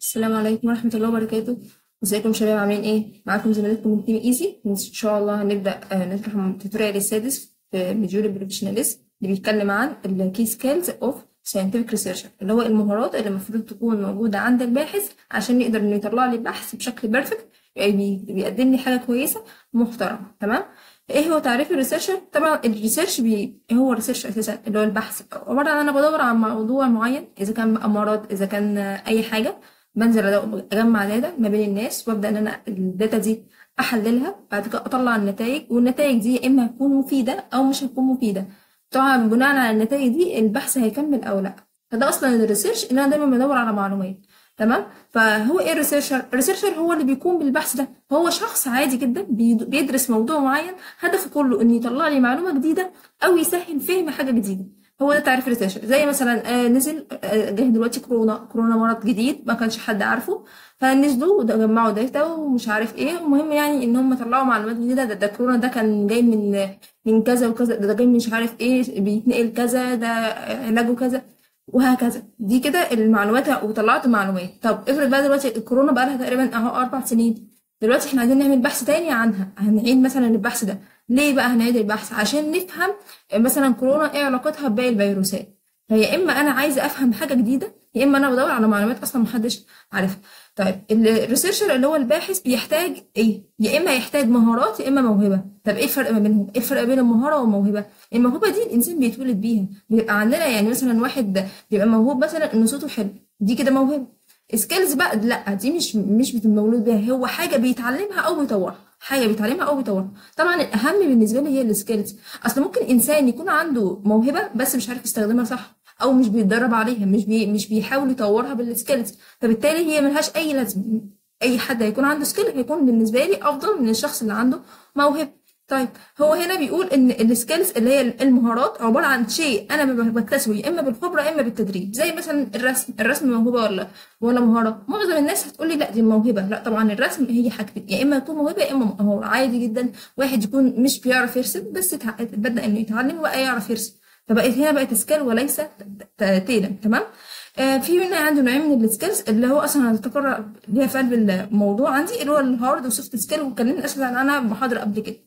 السلام عليكم ورحمة الله وبركاته ازيكم شباب عاملين ايه معاكم زميلتكم من تيم ايزي ان شاء الله هنبدأ آه، نشرح التوتوريال السادس في مديول البروفيشناليست اللي بيتكلم عن الكي سكيلز اوف scientific researcher اللي هو المهارات اللي المفروض تكون موجودة عند الباحث عشان يقدر انه يطلع لي بحث بشكل بيرفكت يعني بيقدم لي حاجة كويسة محترمة تمام ايه هو تعريف الريسيرشر طبعا الريسيرش بي هو الريسيرش اساسا اللي هو البحث عبارة عن انا بدور على موضوع معين اذا كان بقى مرض اذا كان آه، اي حاجة بنزل أدو- اجمع داتا ما بين الناس وابدا ان انا الداتا دي احللها بعد كده اطلع النتائج والنتائج دي يا اما هتكون مفيده او مش هتكون مفيده طبعا بناء على النتائج دي البحث هيكمل او لا فده اصلا الريسيرش ان انا دايما بدور على معلومات تمام فهو ايه الريسيرشر الريسيرشر هو اللي بيقوم بالبحث ده هو شخص عادي جدا بيد- بيدرس موضوع معين هدفه كله انه يطلع لي معلومه جديده او يسهل فهم حاجه جديده هو ده تعريف الريسيرشر زي مثلا آه، نزل آه، جه دلوقتي كورونا كورونا مرض جديد ما كانش حد عارفه فنزلوا وده- جمعوا داتا ومش عارف ايه المهم يعني ان هم طلعوا معلومات جديده ده, ده كورونا ده كان جاي من من كذا وكذا ده, ده جاي من مش عارف ايه بيتنقل كذا ده علاجه كذا وهكذا دي كده المعلومات وطلعت معلومات طب افرض بقى دلوقتي الكورونا بقى لها تقريبا اهو اربع سنين دلوقتي احنا عايزين نعمل بحث تاني عنها هنعيد مثلا البحث ده ليه بقى هنعيد البحث عشان نفهم مثلا كورونا ايه علاقتها بباقي الفيروسات فيا اما انا عايزه افهم حاجه جديده يا اما انا بدور على معلومات اصلا محدش عارفها طيب الريسيرشر اللي هو الباحث بيحتاج ايه يا اما يحتاج مهارات يا اما موهبه طب ايه الفرق ما بينهم ايه الفرق بين المهاره والموهبه الموهبه دي الانسان بيتولد بيها بيبقى عندنا يعني مثلا واحد بيبقى موهوب مثلا ان صوته حلو دي كده موهبه سكيلز بقى لا دي مش مش بتبقى مولود بيها هو حاجه بيتعلمها او بيطورها حاجه بيتعلمها او بيطورها طبعا الاهم بالنسبه لي هي السكيلز اصل ممكن انسان يكون عنده موهبه بس مش عارف يستخدمها صح او مش بيتدرب عليها مش بي مش بيحاول يطورها بالسكيلز فبالتالي هي ملهاش اي لازمه اي حد هيكون عنده سكيل هيكون بالنسبه لي افضل من الشخص اللي عنده موهبه طيب هو هنا بيقول ان السكيلز اللي هي المهارات عباره عن شيء انا ب- بكتسبه يا اما بالخبره يا اما بالتدريب زي مثلا الرسم الرسم موهبه ولا ولا مهاره معظم الناس هتقول لي لا دي موهبه لا طبعا الرسم هي حاجتين يا اما يكون موهبه يا اما مهاره عادي جدا واحد يكون مش بيعرف يرسم بس اتع- بدا انه يتعلم وبقى يعرف يرسم فبقت هنا بقت سكيل وليس ت- تيلا تمام آه في هنا عنده نوعين من السكيلز اللي هو اصلا هتتكرر ليها في قلب الموضوع عندي اللي هو الهارد والسوفت سكيل واتكلمنا اساسا عنها محاضره قبل كده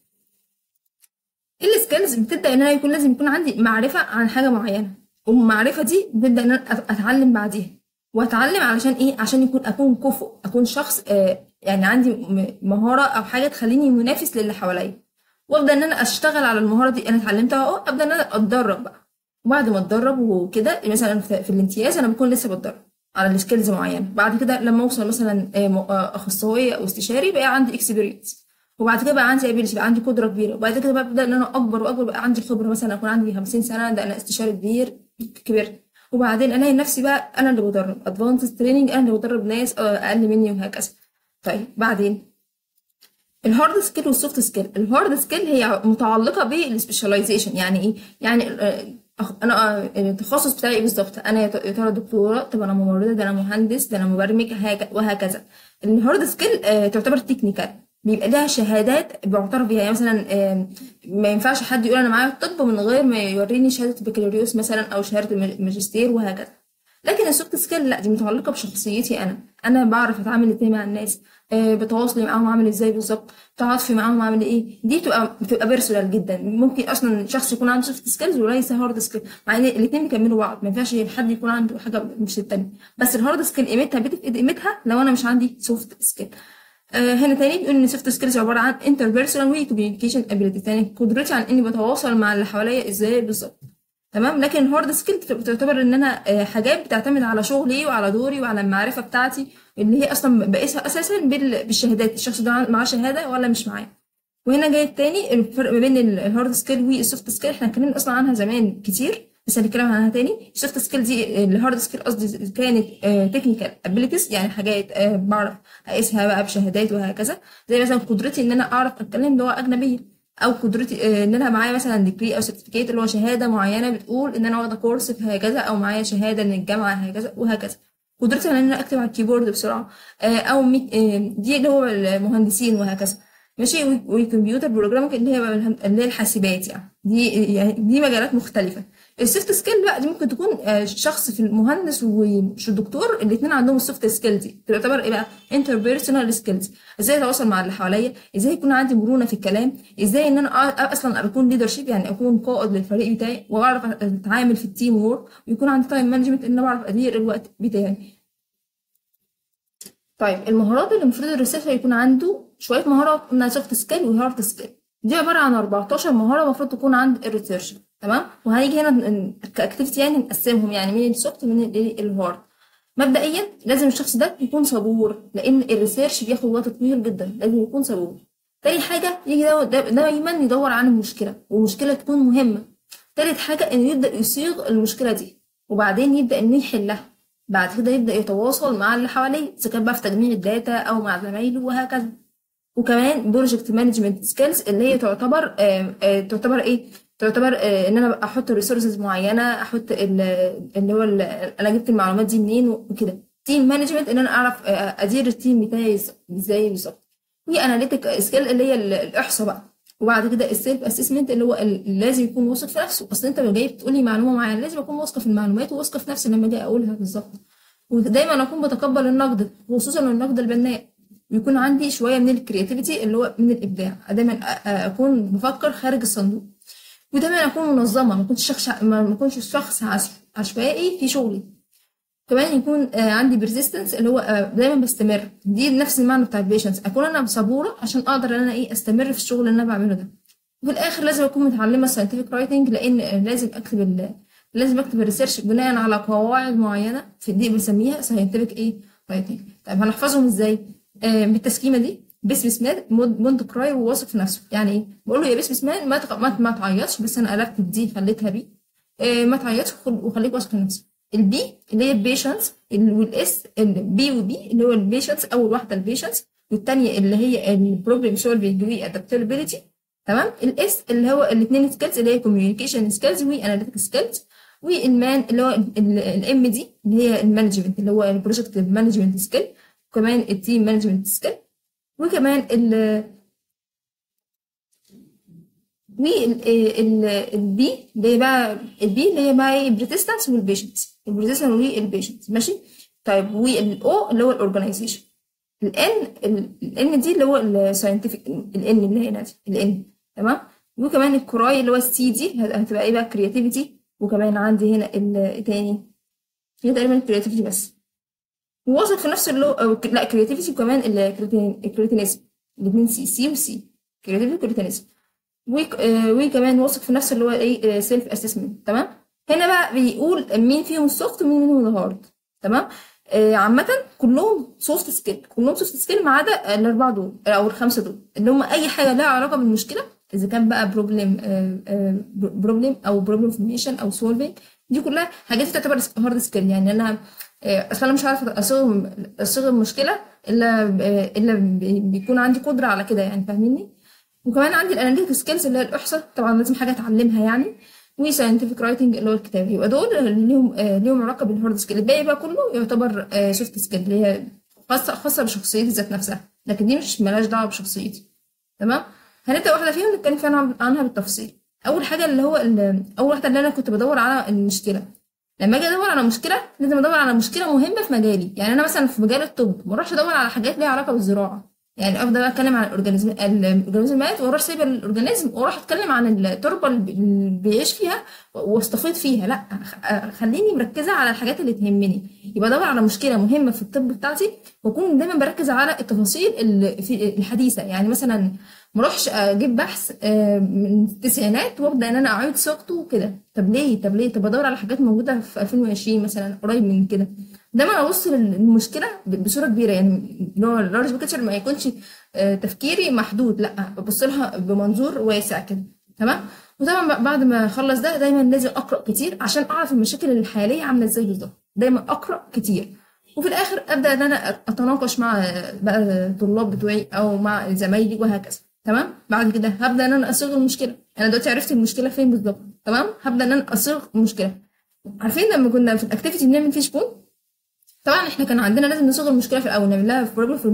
السكيلز بتبدا ان انا يكون لازم يكون عندي معرفه عن حاجه معينه والمعرفه دي ببدا ان انا أت- اتعلم بعديها واتعلم علشان ايه عشان يكون اكون كفؤ اكون شخص آه يعني عندي م- مهاره او حاجه تخليني منافس للي حواليا وابدا ان انا اشتغل على المهاره دي انا اتعلمتها اهو ابدا ان انا اتدرب بقى وبعد ما اتدرب وكده مثلا في في الامتياز انا بكون لسه بتدرب على السكيلز معينه بعد كده لما اوصل مثلا آه، م- آه، اخصائيه او استشاري بقى عندي اكسبيرينس وبعد كده بقى عندي ابيلتي بقى عندي قدره كبيره وبعد كده بقى ببدا ان انا اكبر واكبر بقى عندي خبره مثلا اكون عندي 50 سنه ده انا استشاري كبير كبرت وبعدين الاقي نفسي بقى انا اللي بدرب ادفانس تريننج انا اللي بدرب ناس آه، اقل مني وهكذا طيب بعدين الهارد سكيل والسوفت سكيل الهارد سكيل هي متعلقه بالسبيشاليزيشن يعني ايه يعني آه، أخ- انا آه، التخصص بتاعي إيه بالظبط انا يا ت- يا ترى دكتوره طب انا ممرضه ده انا مهندس ده انا مبرمج هك- وهكذا الهارد سكيل آه، تعتبر تكنيكال بيبقى لها شهادات بيعترف بيها يعني مثلا آه، ما ينفعش حد يقول انا معايا الطب من غير ما يوريني شهاده البكالوريوس مثلا او شهاده الماج- الماجستير وهكذا لكن السوفت سكيل لا دي متعلقه بشخصيتي انا انا بعرف اتعامل ازاي مع الناس آه بتواصلي معاهم عامل ازاي بالظبط تعاطفي معاهم عامل ايه دي بتبقى بتبقى بيرسونال جدا ممكن اصلا شخص يكون عنده سوفت سكيلز وليس هارد سكيل مع ان الاثنين بيكملوا بعض ما ينفعش حد يكون عنده حاجه مش التانيه بس الهارد سكيل قيمتها بتفقد قيمتها لو انا مش عندي سوفت سكيل آه هنا تاني بيقول ان سوفت سكيلز عباره عن انتربيرسونال وكوميونيكيشن ابيليتي تاني قدرتي عن اني بتواصل مع اللي حواليا ازاي بالظبط تمام لكن الهارد سكيل بتعتبر ان انا آه، حاجات بتعتمد على شغلي وعلى دوري وعلى المعرفه بتاعتي اللي هي اصلا بقيسها اساسا بال- بالشهادات الشخص ده معاه شهاده ولا مش معاه وهنا جاي التاني الفرق ما بين ال- الهارد سكيل والسوفت سكيل احنا اتكلمنا اصلا عنها زمان كتير بس هنتكلم عنها تاني السوفت سكيل دي الهارد سكيل قصدي كانت تكنيكال ابيليتيز يعني حاجات آه، بعرف اقيسها بقى بشهادات وهكذا زي مثلا قدرتي ان انا اعرف اتكلم لغه اجنبيه او قدرتي آه، ان انا معايا مثلا ديجري او سيرتيفيكيت اللي هو شهاده معينه بتقول ان انا واخده كورس في هكذا او معايا شهاده من الجامعه هكذا وهكذا قدرتي على ان انا اكتب على الكيبورد بسرعه آه، او ميت- آه، دي اللي هو المهندسين وهكذا ماشي وكمبيوتر بروجرامنج اللي هي اللي هي الحاسبات يعني دي يعني دي مجالات مختلفه السوفت سكيل بقى دي ممكن تكون آه، شخص في المهندس ومش الدكتور الاثنين عندهم السوفت سكيل دي تعتبر ايه بقى انتربيرسونال سكيلز ازاي اتواصل مع اللي حواليا ازاي يكون عندي مرونه في الكلام ازاي ان انا أ- اصلا اكون ليدرشيب يعني اكون قائد للفريق بتاعي واعرف اتعامل في التيم وورك ويكون عندي تايم مانجمنت ان انا بعرف ادير الوقت بتاعي طيب المهارات اللي المفروض الريسيرشر يكون عنده شويه مهارات منها سوفت سكيل وهارد سكيل دي عباره عن 14 مهاره المفروض تكون عند الريسيرشر تمام وهنيجي هنا كاكتيفيتي يعني نقسمهم يعني من السوفت ومن ال- الهارد مبدئيا لازم الشخص ده يكون صبور لان الريسيرش بياخد وقت طويل جدا لازم يكون صبور تاني حاجه يجي دا- دا- دايما يدور عن المشكله والمشكله تكون مهمه تالت حاجه انه يبدا يصيغ المشكله دي وبعدين يبدا انه يحلها بعد كده يبدا يتواصل مع اللي حواليه اذا كان بقى في تجميع الداتا او مع زمايله وهكذا وكمان بروجكت مانجمنت سكيلز اللي هي تعتبر آه، آه، تعتبر ايه تعتبر آه، ان انا احط ريسورسز معينه احط ال- اللي هو ال- انا جبت المعلومات دي منين وكده تيم مانجمنت ان انا اعرف آه، ادير التيم بتاعي ازاي بالظبط واناليتيك سكيل اللي هي ال- الاحصاء بقى وبعد كده السيلف اسسمنت اللي هو ال- لازم يكون واثق في نفسه اصل انت جاي بتقولي معلومه معينه لازم اكون واثقه في المعلومات وواثقه في نفسي لما اجي اقولها بالظبط ودايما اكون بتقبل النقد خصوصا النقد البناء ويكون عندي شويه من الكرياتيفيتي اللي هو من الابداع دايما أ- أ- اكون بفكر خارج الصندوق ودايما اكون منظمه ما كنتش شخص ما ما كنتش شخص عش- عشوائي في شغلي كمان يكون آه، عندي بيرسيستنس اللي هو آه، دايما بستمر دي نفس المعنى بتاع البيشنس اكون انا صبوره عشان اقدر ان انا ايه استمر في الشغل اللي انا بعمله ده وفي الاخر لازم اكون متعلمه ساينتفك رايتنج لان آه، لازم اكتب ال لازم اكتب الريسيرش بناء على قواعد معينه في دي بنسميها ساينتفك ايه رايتنج طيب هنحفظهم ازاي آه بالتسكيمه دي بسم مان مونت كراي وواثق في نفسه يعني ايه بقول له يا بسم مان ما تغ- ما, ما تعيطش بس انا قلبت دي خليتها بي آه ما تعيطش وخل- وخليك واثق في نفسك البي اللي هي البيشنس والاس البي وبي اللي هو البيشنس اول واحده البيشنس والثانيه اللي هي البروبلم سولفنج وادابتابيلتي تمام الاس اللي هو الاثنين سكيلز اللي هي كوميونيكيشن سكيلز واناليتيك سكيلز والمان اللي هو الام دي اللي هي المانجمنت اللي هو البروجكت مانجمنت سكيل وكمان التيم مانجمنت سكيل وكمان ال والبي اللي هي بقى البي اللي هي بقى ايه البريتستانس والبيشنس البريتستانس والبيشنس ماشي طيب والاو اللي هو الاورجنايزيشن الان الان دي اللي هو الساينتفك الان اللي هي هنا دي الان تمام وكمان الكراي اللي هو السي دي هتبقى ايه بقى كرياتيفيتي وكمان عندي هنا التاني هي تقريبا الكرياتيفيتي بس وواثق في نفس اللو أو ك- لا كرياتيفيتي وكمان الكريتينيزم الاثنين سي سي وسي كرياتيفيتي وكريتينيزم وك- آه، وكمان واثق في نفسه اللي هو ايه سيلف اسسمنت تمام هنا بقى بيقول مين فيهم السوفت ومين فيهم الهارد تمام آه، عامة كلهم سوفت سكيل كلهم سوفت سكيل ما عدا الأربعة دول او الخمسة دول اللي هم أي حاجة لها علاقة بالمشكلة إذا كان بقى بروبلم بروبلم أو بروبلم فورميشن أو سولفينج دي كلها حاجات تعتبر هارد سكيل يعني أنا آه، أصلا أنا مش عارفة أصيغ أصيغ المشكلة إلا آه، إلا بي- بيكون عندي قدرة على كده يعني فاهميني وكمان عندي الاناليتيك سكيلز اللي هي الاحصاء طبعا لازم حاجه اتعلمها يعني وساينتفك رايتنج اللي هو الكتابه يبقى دول ليهم آه، ليهم علاقه بالهارد سكيل الباقي بقى كله يعتبر سوفت سكيل اللي هي خاصه خاصه بشخصيتي ذات نفسها لكن دي مش مالهاش دعوه بشخصيتي تمام هنبدا واحده فيهم نتكلم فيها عن- عنها بالتفصيل اول حاجه اللي هو ال- اول واحده اللي انا كنت بدور على المشكله لما اجي ادور على مشكله لازم ادور على مشكله مهمه في مجالي يعني انا مثلا في مجال الطب ما اروحش ادور على حاجات ليها علاقه بالزراعه يعني افضل اتكلم عن الاورجانيزم الاورجانيزمات واروح سايب الاورجانيزم واروح اتكلم عن التربه اللي بي- اللي بيعيش فيها واستفيض فيها لا خ- خليني مركزه على الحاجات اللي تهمني يبقى ادور على مشكله مهمه في الطب بتاعتي واكون دايما بركز على التفاصيل اللي في الحديثه يعني مثلا ما اروحش اجيب بحث آه، من التسعينات وابدا ان انا اعيد صياغته وكده طب ليه طب ليه طب ادور على حاجات موجوده في 2020 مثلا قريب من كده دايما ابص للمشكله ب- بصوره كبيره يعني اللي هو اللارج بيكتشر ما يكونش آه، تفكيري محدود لا ببص لها بمنظور واسع كده تمام وطبعا ب- بعد ما اخلص ده دايما لازم اقرا كتير عشان اعرف المشاكل الحاليه عامله ازاي بالظبط دايما اقرا كتير وفي الاخر ابدا ان انا اتناقش مع بقى الطلاب بتوعي او مع زمايلي وهكذا تمام بعد كده هبدا ان انا اصيغ المشكله انا دلوقتي عرفت المشكله فين بالظبط تمام هبدا ان انا اصيغ المشكله عارفين لما كنا في الاكتيفيتي بنعمل فيش بون طبعا احنا كان عندنا لازم نصيغ المشكله في الاول نعمل لها في بروبلم فورميليشن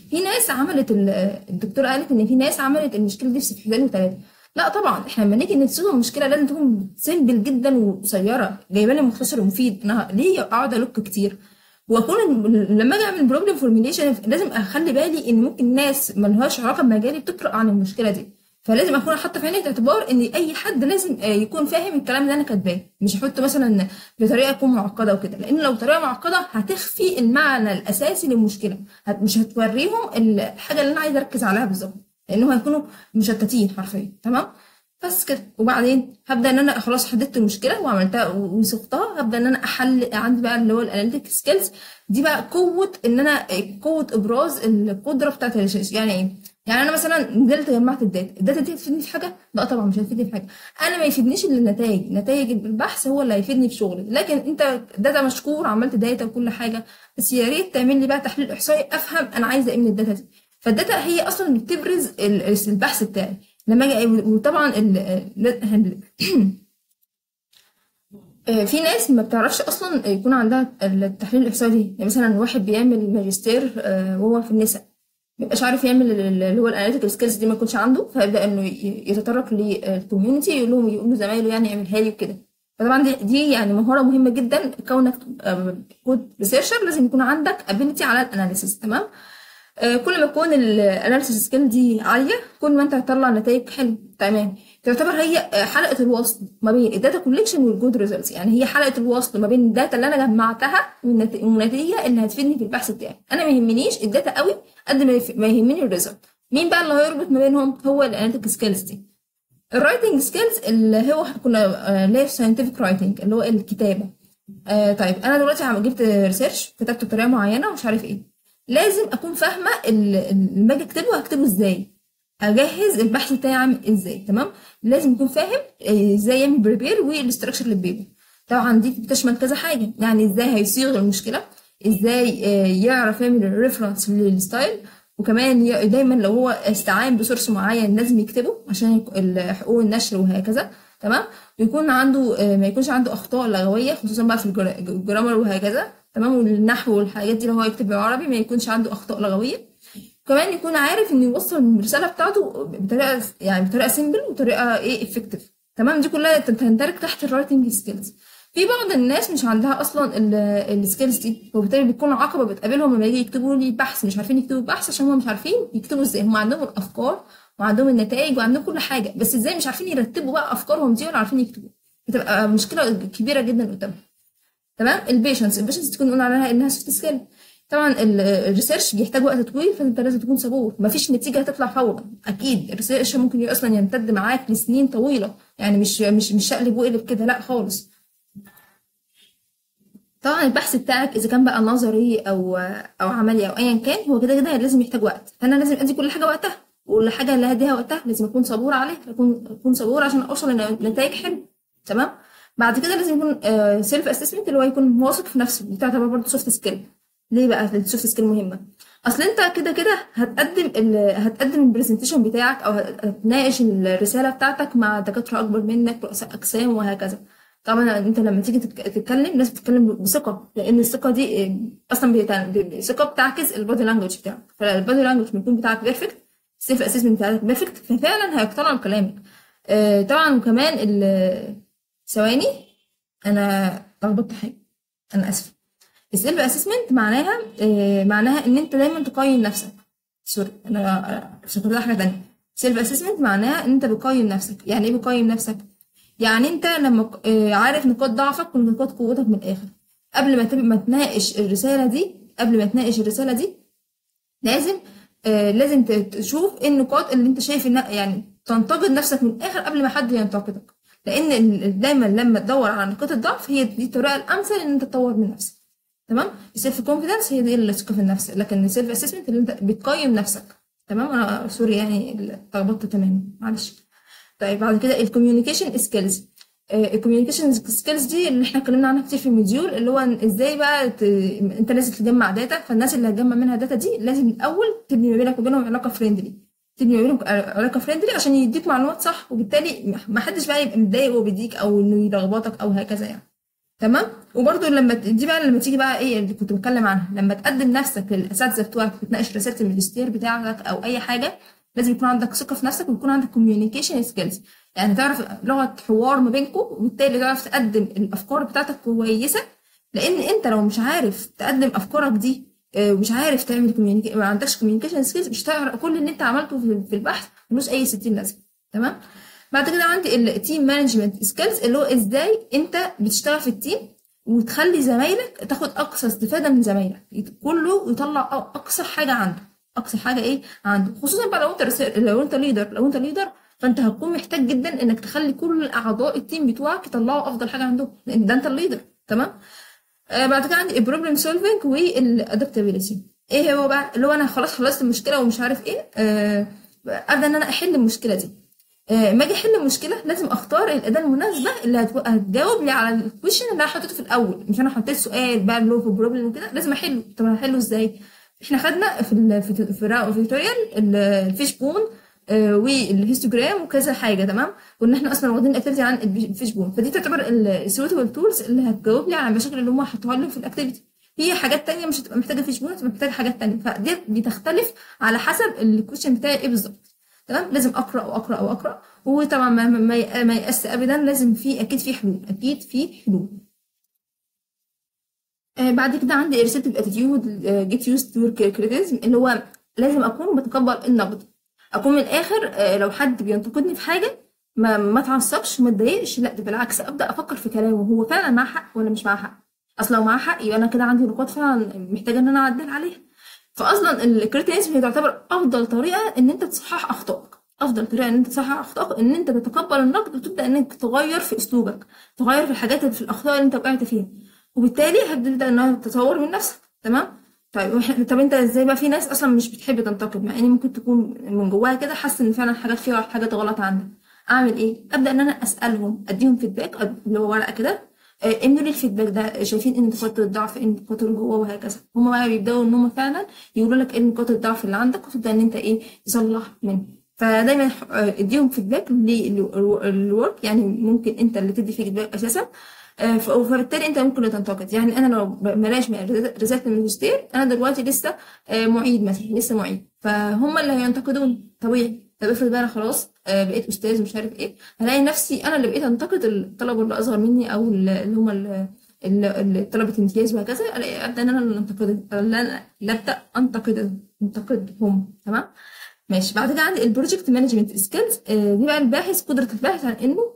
في ناس عملت ال- الدكتوره قالت ان في ناس عملت المشكله دي في صفحتين وثلاثه لا طبعا احنا لما نيجي نرسم المشكله لازم تكون سيمبل جدا وقصيره جايبه لي مختصر ومفيد انا ليه اقعد الوك كتير واكون لما اجي اعمل بروبلم فورميليشن لازم اخلي بالي ان ممكن ناس ملهاش علاقه بمجالي بتقرا عن المشكله دي فلازم اكون حاطه في عيني الاعتبار ان اي حد لازم آه، يكون فاهم الكلام اللي انا كاتباه مش احطه مثلا بطريقه تكون معقده وكده لان لو طريقه معقده هتخفي المعنى الاساسي للمشكله هت- مش هتوريهم الحاجه اللي انا عايزه اركز عليها بالظبط لانهم هيكونوا مشتتين حرفيا تمام بس كده وبعدين هبدا ان انا خلاص حددت المشكله وعملتها و- وصفتها هبدا ان انا احل عندي بقى اللي هو الاناليتيك سكيلز دي بقى قوه ان انا قوه ابراز القدره بتاعت الريسيرش يعني ايه يعني انا مثلا نزلت جمعت الداتا الداتا دي هتفيدني في حاجه لا طبعا مش هتفيدني في حاجه انا ما يفيدنيش الا النتائج نتائج البحث هو اللي هيفيدني في شغلي لكن انت داتا مشكور عملت داتا وكل حاجه بس يا ريت تعمل لي بقى تحليل احصائي افهم انا عايزه ايه من الداتا دي فالداتا هي اصلا اللي بتبرز ال- البحث بتاعي لما اجي وطبعا ال آه، في ناس ما بتعرفش اصلا يكون عندها التحليل الاحصائي دي يعني مثلا واحد بيعمل ماجستير آه، وهو في النساء مبقاش عارف يعمل ال- ال- اللي هو الاناليتيكال سكيلز دي ما يكونش عنده فيبدا انه ي- يتطرق للكوميونتي يقول لهم يقول لزمايله يعني اعملها لي وكده فطبعا دي, دي يعني مهاره مهمه جدا كونك كود ريسيرشر لازم يكون عندك ابيلتي على الاناليسيس تمام آه، كل ما تكون الاناليسيس سكيل دي عاليه كل ما انت هتطلع نتائج حلوه تمام تعتبر هي آه، حلقه الوصل ما بين الداتا كوليكشن والجود ريزلتس يعني هي حلقه الوصل ما بين الداتا اللي انا جمعتها والنت- والنتيجه اللي هتفيدني في البحث بتاعي انا ما يهمنيش الداتا قوي قد ما يف- ما يهمني الريزلت مين بقى اللي هيربط ما بينهم هو الاناليتيك سكيلز دي الرايتنج سكيلز اللي هو كنا آه، اللي هي ساينتفك رايتنج اللي هو الكتابه آه طيب انا دلوقتي عم جبت ريسيرش كتبته بطريقه معينه ومش عارف ايه لازم اكون فاهمه ال- ال- لما اجي اكتبه هكتبه ازاي اجهز البحث بتاعي عامل ازاي تمام لازم يكون فاهم آه، ازاي يعمل بريبير والاستراكشر للبيبر طبعا دي بتشمل كذا حاجه يعني ازاي هيصيغ المشكله ازاي آه، يعرف يعمل الريفرنس للستايل وكمان ي- دايما لو هو استعان بسورس معين لازم يكتبه عشان يك- ال- حقوق النشر وهكذا تمام ويكون عنده آه، ما يكونش عنده اخطاء لغويه خصوصا بقى في الجرا- الجرامر وهكذا تمام والنحو والحاجات دي لو هو يكتب بالعربي ما يكونش عنده اخطاء لغويه كمان يكون عارف انه يوصل الرساله بتاعته بطريقه يعني بطريقه سيمبل وطريقه ايه افكتيف تمام دي كلها تندرج تحت الرايتنج سكيلز في بعض الناس مش عندها اصلا السكيلز دي وبالتالي بتكون عقبه بتقابلهم لما يجي يكتبوا لي بحث مش عارفين يكتبوا بحث عشان هم مش عارفين يكتبوا ازاي هم عندهم الافكار وعندهم النتائج وعندهم كل حاجه بس ازاي مش عارفين يرتبوا بقى افكارهم دي ولا عارفين يكتبوا بتبقى مشكله كبيره جدا قدامهم تمام البيشنس البيشنس تكون قلنا عليها انها سوفت سكيل طبعا ال- الريسيرش بيحتاج وقت طويل فانت لازم تكون صبور مفيش نتيجه هتطلع فورا اكيد الريسيرش ممكن اصلا يمتد معاك لسنين طويله يعني مش مش مش شقلب وقلب كده لا خالص طبعا البحث بتاعك اذا كان بقى نظري او او عملي او ايا كان هو كده كده لازم يحتاج وقت فانا لازم ادي كل حاجه وقتها والحاجه اللي هديها وقتها لازم اكون صبوره عليها اكون اكون صبوره عشان اوصل لنتائج حلوه تمام بعد كده لازم يكون سيلف اسسمنت اللي هو يكون واثق في نفسه دي تعتبر برضه سوفت سكيل ليه بقى السوفت سكيل مهمه اصل انت كده كده هتقدم ال... هتقدم البرزنتيشن بتاعك او هتناقش الرساله بتاعتك مع دكاتره اكبر منك رؤساء اقسام وهكذا طبعا انت لما تيجي تتك- تتكلم لازم تتكلم بثقه لان الثقه دي اه، اصلا بيتع- الثقه بتعكس البادي لانجوج بتاعك فالبادي لانجوج بيكون بتاعك بيرفكت السيلف اسسمنت بتاعك بيرفكت ففعلا هيقتنعوا بكلامك اه، طبعا وكمان ال- ثواني انا لخبطت حاجه انا اسفه السيلف اسسمنت معناها اه، معناها ان انت دايما تقيم نفسك سوري انا افتكرت حاجه تانية سيلف اسسمنت معناها ان انت بتقيم نفسك يعني ايه بتقيم نفسك يعني انت لما ك- آه، عارف نقاط ضعفك ونقاط قوتك من الاخر قبل ما تب- ما تناقش الرساله دي قبل ما تناقش الرساله دي لازم آه لازم ت- تشوف ايه النقاط اللي انت شايف ان يعني تنتقد نفسك من الاخر قبل ما حد ينتقدك لان ال- دايما لما تدور على نقاط الضعف هي دي الطريقه الامثل ان انت تطور من نفسك تمام السيلف كونفيدنس هي دي الثقه في النفس لكن السيلف اسسمنت اللي انت بتقيم نفسك تمام انا سوري يعني اتلخبطت تماما معلش طيب بعد كده الكوميونيكيشن سكيلز الكوميونيكيشن سكيلز دي اللي احنا اتكلمنا عنها كتير في الموديول اللي هو ازاي بقى ت... انت لازم تجمع داتا فالناس اللي هتجمع منها داتا دي لازم الاول تبني ما بينك وبينهم علاقه فريندلي تبني ما بينهم علاقه فريندلي عشان يديك معلومات صح وبالتالي ما حدش بقى يبقى متضايق وهو بيديك او انه يلخبطك او هكذا يعني تمام وبرده لما ت- دي بقى لما تيجي بقى ايه اللي كنت بتكلم عنها لما تقدم نفسك للاساتذه بتوعك بتناقش رساله الماجستير بتاعك او اي حاجه لازم يكون عندك ثقه في نفسك ويكون عندك كوميونيكيشن سكيلز يعني تعرف لغه حوار ما بينكم وبالتالي تعرف تقدم الافكار بتاعتك كويسه لان انت لو مش عارف تقدم افكارك دي آه، ومش عارف تعمل كوميونيكيشن ما عندكش كوميونيكيشن سكيلز مش هتعرف كل اللي انت عملته في في البحث ملوش اي 60 لازمه تمام بعد كده عندي التيم مانجمنت سكيلز اللي هو ازاي انت بتشتغل في التيم وتخلي زمايلك تاخد اقصى استفاده من زمايلك كله يطلع أ- اقصى حاجه عنده اقصى حاجه ايه عنده خصوصا بقى لو انت رس- لو انت ليدر لو انت ليدر فانت هتكون محتاج جدا انك تخلي كل اعضاء التيم بتوعك يطلعوا افضل حاجه عندهم لان ده انت الليدر تمام آه بعد كده عندي البروبلم سولفنج والادابتابيلتي ايه هو بقى اللي هو انا خلاص خلصت المشكله ومش عارف ايه آه ابدا ان انا احل المشكله دي آه، ما اجي احل المشكله لازم اختار الاداه المناسبه اللي هتو- هتجاوب لي على الكويشن اللي انا حطيته في الاول مش انا حطيت سؤال بقى اللي هو في بروبلم وكده لازم احله طب أنا هحله ازاي احنا خدنا في ال في في, في التوتوريال الفيش بون آه، والهيستوجرام وكذا حاجه تمام كنا احنا اصلا واخدين الاكتيفيتي عن الفيش بون فدي تعتبر السويتبل تولز اللي هتجاوب لي على المشاكل اللي هم حطوها لي في الاكتيفيتي في حاجات تانية مش هتبقى محتاجه فيش بون هتبقى محتاجه حاجات تانية فدي بتختلف على حسب الكويشن بتاعي ايه بالظبط تمام لازم اقرا واقرا واقرا وطبعا ما ما ي- ما يأس ابدا لازم في اكيد في حلول اكيد في حلول آه بعد كده عندي ريسبتيف اتيتيود جيت يوز تو كريتيزم اللي هو لازم اكون بتقبل النقد اكون من الاخر آه لو حد بينتقدني في حاجه ما ما اتعصبش ما اتضايقش لا ده بالعكس ابدا افكر في كلامه هو فعلا معاه حق ولا مش معاه حق اصل لو معاه حق يبقى انا كده عندي نقاط فعلا محتاجه ان انا اعدل عليها فاصلا الكريتيزم هي تعتبر افضل طريقه ان انت تصحح اخطائك افضل طريقه ان انت تصحح اخطائك ان انت تتقبل النقد وتبدا انك تغير في اسلوبك تغير في الحاجات اللي في الاخطاء اللي انت وقعت فيها وبالتالي هتبدا انها تطور من نفسك تمام طيب وإحنا- طب انت ازاي بقى في ناس اصلا مش بتحب تنتقد مع ان ممكن تكون من جواها كده حاسه ان فعلا حاجات فيها حاجات غلط عندك اعمل ايه ابدا ان انا اسالهم اديهم فيدباك اللي هو ورقه كده آه، املوا لي الفيدباك ده شايفين ان نقاط الضعف ايه نقاط القوه وهكذا هم بقى بيبداوا ان هم فعلا يقولوا لك ايه نقاط الضعف اللي عندك وتبدا ان انت ايه تصلح منه فدايما آه، اديهم فيدباك للورك يعني ممكن انت اللي تدي فيدباك اساسا آه، ف- فبالتالي انت ممكن تنتقد يعني انا لو ب- بلاش من رز- رساله الماجستير انا دلوقتي لسه آه، معيد مثلا لسه معيد فهم اللي هينتقدوني طبيعي طب افرض بقى انا خلاص آه، بقيت استاذ ومش عارف ايه هلاقي نفسي انا اللي بقيت انتقد الطلبه اللي اصغر مني او اللي اللي هم ال- ال- ال- طلبه امتياز وهكذا ألاقي ابدا ان انا اللي انتقد اللي انا اللي ابدا انتقد انتقدهم تمام ماشي بعد كده عندي البروجكت مانجمنت سكيلز دي بقى الباحث قدره الباحث على انه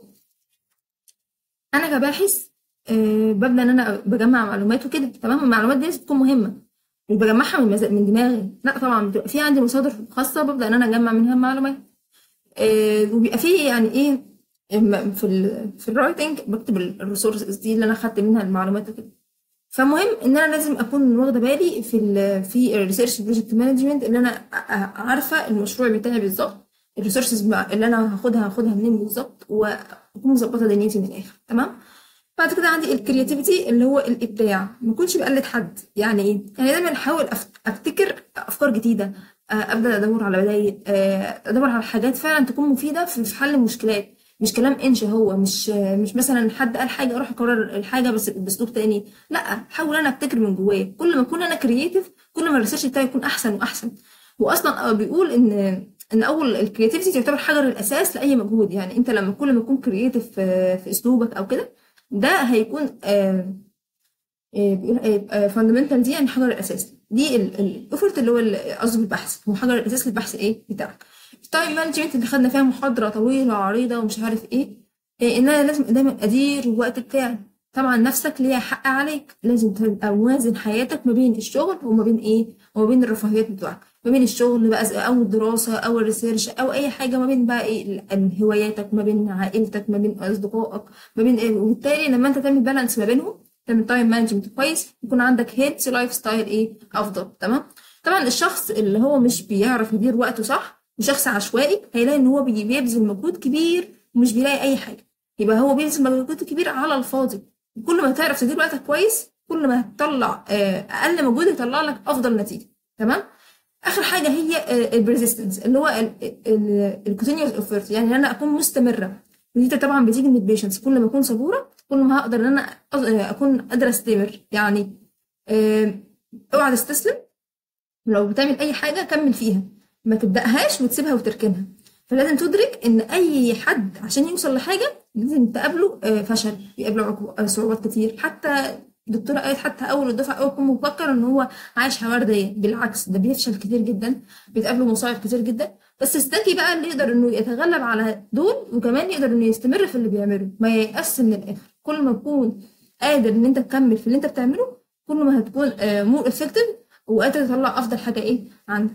انا كباحث آه، ببدا ان انا بجمع معلومات وكده تمام المعلومات دي لازم تكون مهمه مش بجمعها من مز... من دماغي لا طبعا بتبقى في عندي مصادر خاصه ببدا ان انا اجمع منها معلومات آه، وبيبقى في يعني ايه إما في ال في الرايتنج بكتب الريسورسز دي اللي انا خدت منها المعلومات وكده فمهم ان انا لازم اكون واخده بالي في ال في الريسيرش بروجكت مانجمنت اللي انا أ- أ- عارفه المشروع بتاعي بالظبط الريسورسز اللي انا هاخدها هاخدها منين بالظبط واكون مظبطه دنيتي من الاخر تمام بعد كده عندي الكرياتيفيتي اللي هو الابداع ما اكونش بقلد حد يعني ايه يعني دايما احاول أف- ابتكر افكار جديده آه، ابدا ادور على بدايل آه، ادور على حاجات فعلا تكون مفيده في في حل المشكلات مش كلام انشا هو مش آه، مش مثلا حد قال حاجه اروح اكرر الحاجه بس باسلوب تاني لا احاول انا ابتكر من جوايا كل ما اكون انا كرييتيف كل ما الريسيرش بتاعي يكون احسن واحسن واصلا آه، بيقول ان ان اول الكرياتيفيتي تعتبر حجر الاساس لاي مجهود يعني انت لما كل ما تكون كرييتيف في في اسلوبك او كده ده هيكون آه، آه، بيقول فاندمنتال دي يعني حجر الاساس دي الاوفرت اللي هو ال- قصدي البحث هو حجر الاساس للبحث ايه بتاعك التايم مانجمنت اللي خدنا فيها محاضره طويله وعريضه ومش عارف ايه إيه، ان انا لازم دايما ادير الوقت بتاعي طبعا نفسك ليها حق عليك لازم تبقى موازن حياتك ما بين الشغل وما بين ايه وما بين الرفاهيات بتوعك ما بين الشغل بقى زي- او الدراسه او الريسيرش او اي حاجه ما بين بقى ايه ال- ال- هواياتك ما بين عائلتك ما بين اصدقائك ما بين ايه وبالتالي لما انت تعمل بالانس ما بينهم تعمل تايم مانجمنت كويس يكون عندك هيلث لايف ستايل ايه افضل تمام طبعا الشخص اللي هو مش بيعرف يدير وقته صح وشخص عشوائي هيلاقي ان هو بي- بيبذل مجهود كبير ومش بيلاقي اي حاجه يبقى هو بيبذل مجهود كبير على الفاضي كل ما تعرف تدير وقتك كويس كل ما هتطلع آه، اقل مجهود يطلع لك افضل نتيجه تمام اخر حاجه هي البريزيستنس اللي هو الكونتينيوس اوفرت يعني ان انا اكون مستمره ودي طبعا بتيجي من البيشنس كل ما اكون صبوره كل ما هقدر ان انا أ- اكون قادره استمر يعني آه، اوعى تستسلم لو بتعمل اي حاجه كمل فيها ما تبداهاش وتسيبها وتركنها فلازم تدرك ان اي حد عشان يوصل لحاجه لازم تقابله آه، فشل يقابله عقو- آه، صعوبات كتير حتى الدكتوره قالت حتى اول الدفعه اول يكون مفكر ان هو عايش حياه ورديه بالعكس ده بيفشل كتير جدا بيتقابله مصايب كتير جدا بس الذكي بقى اللي يقدر انه يتغلب على دول وكمان يقدر انه يستمر في اللي بيعمله ما ييأس من الاخر كل ما تكون قادر ان انت تكمل في اللي انت بتعمله كل ما هتكون مور افكتيف وقادر تطلع افضل حاجه ايه عندك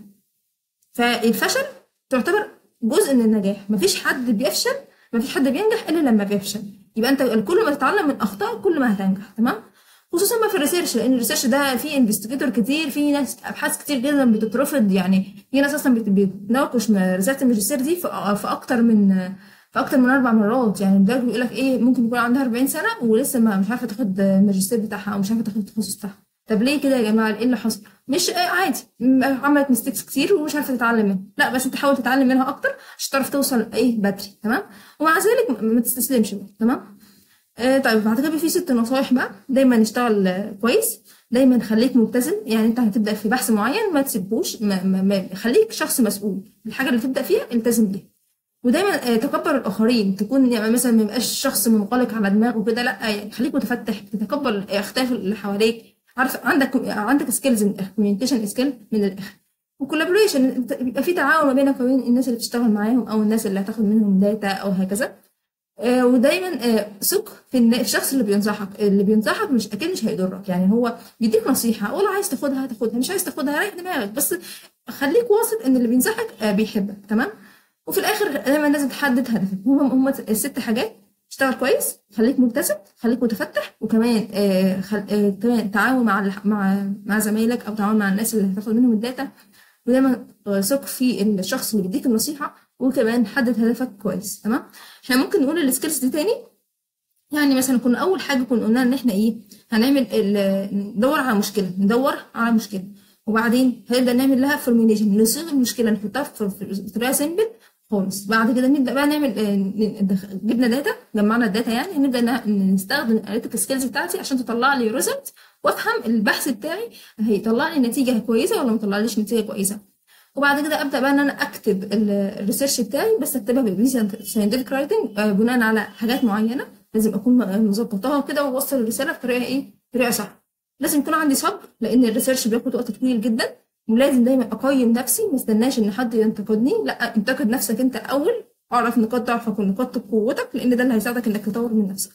فالفشل تعتبر جزء من النجاح مفيش حد بيفشل مفيش حد بينجح الا لما بيفشل يبقى انت كل ما تتعلم من اخطاء كل ما هتنجح تمام خصوصا بقى في الريسيرش لان الريسيرش ده فيه انفستيجيتور كتير في ناس ابحاث كتير جدا بتترفض يعني في ناس اصلا بت- بتناقش م- رساله الماجستير دي في في اكتر من في اكتر من اربع مرات يعني ده بيقول لك ايه ممكن يكون عندها 40 سنه ولسه ما مش عارفه تاخد الماجستير بتاعها او مش عارفه تاخد التخصص بتاعها طب ليه كده يا جماعه ايه اللي حصل مش آه، عادي م- عملت ميستيكس كتير ومش عارفه تتعلم منها لا بس انت حاول تتعلم منها اكتر عشان تعرف توصل ايه بدري تمام ومع ذلك ما- ما تستسلمش بقى تمام آه طيب بعد كده في ست نصايح بقى دايما اشتغل آه، كويس دايما خليك ملتزم يعني انت هتبدا في بحث معين ما تسيبوش ما ما ما خليك شخص مسؤول الحاجه اللي تبدا فيها التزم بيها ودايما آه، تكبر الاخرين تكون يعني مثلا ما يبقاش شخص منغلق على دماغه كده لا يعني خليك متفتح تتقبل اختلاف اللي حواليك عارف عندك عندك سكيلز كوميونيكيشن سكيل من الاخر وكولابوريشن يبقى في تعاون ما بينك وبين الناس اللي بتشتغل معاهم او الناس اللي هتاخد منهم داتا او هكذا آه، ودايما آه، ثق في النا- في الشخص اللي بينصحك اللي بينصحك مش اكيد مش هيضرك يعني هو بيديك نصيحه ولا عايز تاخدها هتاخدها مش عايز تاخدها ريح دماغك بس خليك واثق ان اللي بينصحك آه، بيحبك تمام وفي الاخر دايما لازم تحدد هدفك هم هم الست حاجات اشتغل كويس خليك ملتزم خليك متفتح وكمان آه خل... آه كمان تعاون مع الح- مع مع زمايلك او تعاون مع الناس اللي هتاخد منهم الداتا ودايما آه، ثق في الشخص اللي بيديك النصيحه وكمان حدد هدفك كويس تمام احنا ممكن نقول السكيلز دي تاني يعني مثلا كنا اول حاجه كنا قلنا ان احنا ايه هنعمل ال- ندور على مشكله ندور على مشكله وبعدين هنبدا نعمل لها فورميليشن نصيغ المشكله نحطها في في- بطريقه سيمبل خالص بعد كده نبدا بقى نعمل آه، ن- ندخ- جبنا داتا جمعنا الداتا يعني نبدا ن- نستخدم الاناليتيك سكيلز بتاعتي عشان تطلع لي ريزلت وافهم البحث بتاعي هيطلع لي نتيجه كويسه ولا ما يطلعليش نتيجه كويسه وبعد كده ابدا بقى ان انا اكتب ال- الريسيرش بتاعي بس اكتبها بالساينتفك رايتنج بناء على حاجات معينه لازم اكون م- مظبطاها كده واوصل الرساله بطريقه ايه بطريقه صح لازم يكون عندي صبر لان الريسيرش بياخد وقت طويل جدا ولازم دايما اقيم نفسي ما استناش ان حد ينتقدني لا انتقد نفسك انت الاول اعرف نقاط ضعفك ونقاط قوتك لان ده اللي هيساعدك انك تطور من نفسك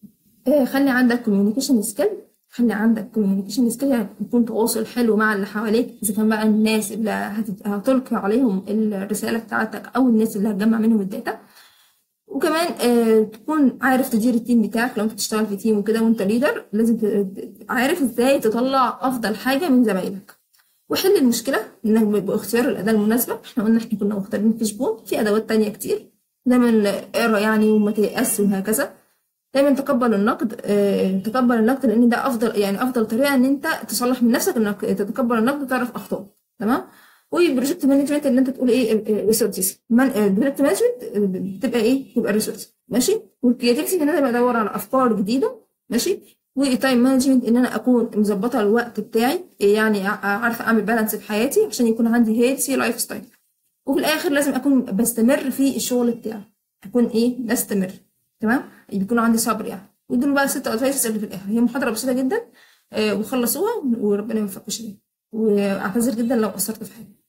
آه، خلي عندك كوميونيكيشن سكيل خلي عندك كوميونيكيشن سكيل يعني يكون تواصل حلو مع اللي حواليك اذا كان بقى الناس اللي هت- هتلقي عليهم الرساله بتاعتك او الناس اللي هتجمع منهم الداتا وكمان آه تكون عارف تدير التيم بتاعك لو انت بتشتغل في تيم وكده وانت ليدر لازم ت- ت- عارف ازاي تطلع افضل حاجه من زمايلك وحل المشكله انك ب- باختيار الاداه المناسبه احنا قلنا احنا كنا مختارين فيشبون في ادوات تانية كتير دايما اقرا يعني وما تيأس وهكذا دايما تقبل النقد آه، تقبل النقد لان ده افضل يعني افضل طريقه ان انت تصلح من نفسك انك تتقبل النقد وتعرف اخطائك تمام وبروجكت مانجمنت اللي انت تقول ايه ريسورسز بروجكت مانجمنت بتبقى ايه تبقى ريسورس ماشي والكرياتيفيتي ان انا بدور على افكار جديده ماشي والتايم مانجمنت ان انا اكون مظبطه الوقت بتاعي يعني ع- عارفه اعمل بالانس في حياتي عشان يكون عندي هيلثي لايف ستايل وفي الاخر لازم اكون بستمر في الشغل بتاعي اكون ايه بستمر تمام بيكون عندي صبر يعني ودول بقى ست ادفايسز اللي في الاخر هي محاضره بسيطه جدا آه، وخلصوها وربنا يوفقكم شديد واعتذر جدا لو قصرت في حاجه